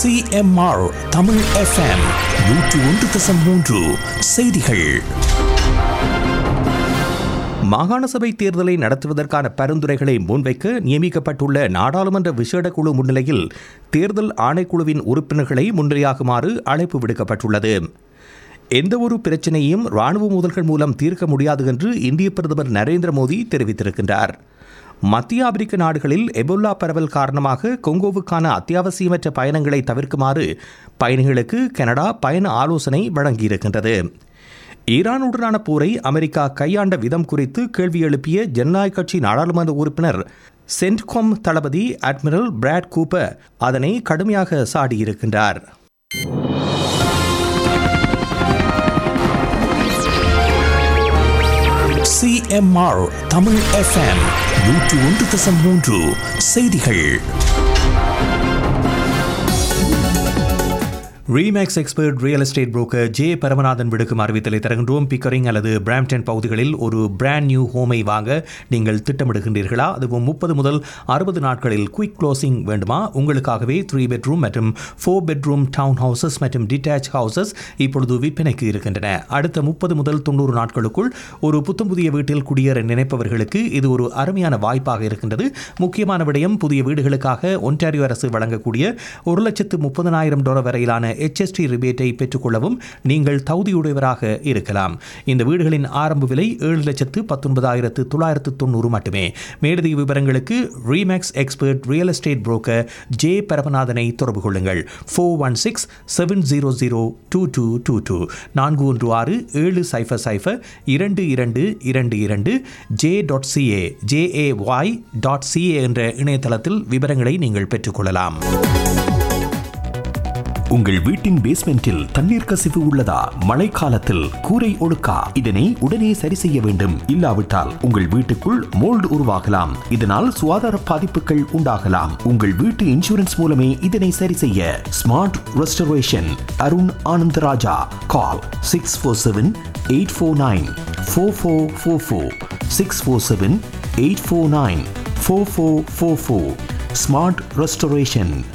CMR Tamil FM நூற்று ஒன்று தசம் மூன்று செய்திகள் மாகாண சபை தேர்தலை நடத்துவதற்கான பரிந்துரைகளை முன்வைக்க நியமிக்கப்பட்டுள்ள நாடாளுமன்ற விசேட குழு முன்னிலையில் தேர்தல் ஆணைக்குழுவின் உறுப்பினர்களை முன்னிலையாகுமாறு அழைப்பு விடுக்கப்பட்டுள்ளது எந்தவொரு பிரச்சனையும் ராணுவ மோதல்கள் மூலம் தீர்க்க முடியாது என்று இந்திய பிரதமர் நரேந்திர மோடி தெரிவித்திருக்கின்றார் மத்திய ஆப்பிரிக்க நாடுகளில் எபோலா பரவல் காரணமாக கொங்கோவுக்கான அத்தியாவசியமற்ற பயணங்களை தவிர்க்குமாறு பயணிகளுக்கு கனடா பயண ஆலோசனை வழங்கியிருக்கின்றது ஈரானுடனான போரை அமெரிக்கா கையாண்ட விதம் குறித்து கேள்வி எழுப்பிய ஜனநாயக கட்சி நாடாளுமன்ற உறுப்பினர் சென்ட்காம் தளபதி அட்மிரல் பிராட் கூப்பர் அதனை கடுமையாக சாடியிருக்கின்றார் சிஎம்ஆர் தமிழ் எஃப்எம் நூற்று ஒன்று தசம் மூன்று செய்திகள் Remax expert real estate broker J Paramanathan விடுக்கும் அறிவித்தலை தருகின்றோம் பிக்கரிங் அல்லது பிராம்டன் பகுதிகளில் ஒரு பிராண்ட் நியூ ஹோமை வாங்க நீங்கள் திட்டமிடுகின்றீர்களா அதுவும் முப்பது முதல் அறுபது நாட்களில் குயிக் க்ளோசிங் வேண்டுமா உங்களுக்காகவே த்ரீ பெட்ரூம் மற்றும் ஃபோர் பெட்ரூம் டவுன் ஹவுசஸ் மற்றும் டிட்டாச் ஹவுசஸ் இப்பொழுது விற்பனைக்கு இருக்கின்றன அடுத்த முப்பது முதல் தொண்ணூறு நாட்களுக்குள் ஒரு புத்தம் புதிய வீட்டில் குடியேற நினைப்பவர்களுக்கு இது ஒரு அருமையான வாய்ப்பாக இருக்கின்றது முக்கியமான விடயம் புதிய வீடுகளுக்காக ஒன்டாரியோ அரசு வழங்கக்கூடிய ஒரு லட்சத்து முப்பதனாயிரம் டாலர் வரையிலான HST ரிபேட்டை பெற்றுக்கொள்ளவும் நீங்கள் தகுதியுடையவராக இருக்கலாம் இந்த வீடுகளின் ஆரம்ப விலை ஏழு லட்சத்து பத்தொன்பதாயிரத்து தொள்ளாயிரத்து தொண்ணூறு மட்டுமே மேலதிக விவரங்களுக்கு Remax expert real estate broker J பரமநாதனை தொடர்பு கொள்ளுங்கள் four one six seven zero zero two two two two நான்கு ஒன்று ஆறு ஏழு சைஃபர் சைஃபர் இரண்டு இரண்டு இரண்டு இரண்டு J dot C A J A Y dot C A என்ற இணையதளத்தில் விவரங்களை நீங்கள் பெற்றுக்கொள்ளலாம் உங்கள் வீட்டின் பேஸ்மெண்டில் தண்ணீர் கசிவு உள்ளதா மழைக்காலத்தில் கூரை ஒழுக்கா இதனை உடனே சரி செய்ய வேண்டும் இல்லாவிட்டால் உங்கள் வீட்டுக்குள் மோல்டு உருவாகலாம் இதனால் சுகாதார பாதிப்புகள் உண்டாகலாம் உங்கள் வீட்டு இன்சூரன்ஸ் மூலமே இதனை சரி செய்ய smart restoration Arun Anandaraja call six four seven eight four nine four four four four six four seven eight four nine four four four four smart restoration